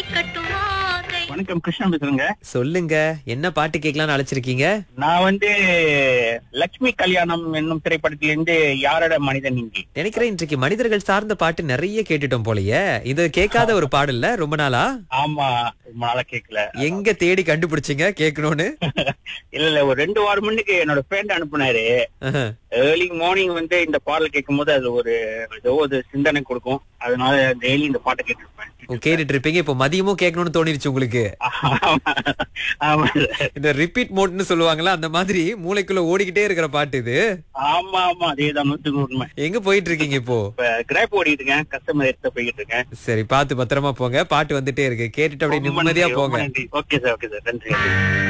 ரசிக்கட்டும் ஆசை வணக்கம் கிருஷ்ணன் பேசுறேங்க சொல்லுங்க என்ன பாட்டு கேட்கலாம்னு அழைச்சிருக்கீங்க நான் வந்து லட்சுமி கல்யாணம் என்னும் திரைப்படத்திலிருந்து யாரோட மனிதன் இங்கே நினைக்கிறேன் இன்றைக்கு மனிதர்கள் சார்ந்த பாட்டு நிறைய கேட்டுட்டோம் போலயே இது கேட்காத ஒரு பாடல்ல ரொம்ப நாளா ஆமா ரொம்ப நாளா கேட்கல எங்க தேடி கண்டுபிடிச்சீங்க கேட்கணும்னு இல்ல இல்ல ஒரு ரெண்டு வாரம் முன்னுக்கு என்னோட ஃப்ரெண்ட் அனுப்புனாரு ஆஹா. ஏர்லி மார்னிங் வந்து இந்த பாடல் கேட்கும் போது அது ஒரு ஏதோ ஒரு சிந்தனை கொடுக்கும் அதனால டெய்லி இந்த பாட்டை கேட்டிருப்பேன் ஓ, கேட்டுட்டு இருப்பீங்க இப்போ மதியமும் கேட்கணும்னு தோணிருச்சு உங்களுக்கு ஆமா. ஆமா இந்த ரிப்பீட் மோட்னு சொல்லுவாங்கல்ல அந்த மாதிரி மூளைக்குள்ள ஓடிக்கிட்டே இருக்கிற பாட்டு இது ஆமா ஆமா அதேதான் நூத்துக்கு உண்மை எங்க போயிட்டு இருக்கீங்க இப்போ இப்ப கிராப் ஓடிட்டு இருக்கேன் கஸ்டமர் எடுத்து போய்கிட்டு இருக்கேன் சரி பார்த்து பத்திரமா போங்க பாட்டு வந்துட்டே இருக்கு கேட்டுட்டு அப்படியே நிம்மதியா போங்க ஓகே சார் ஓகே சார் நன்றி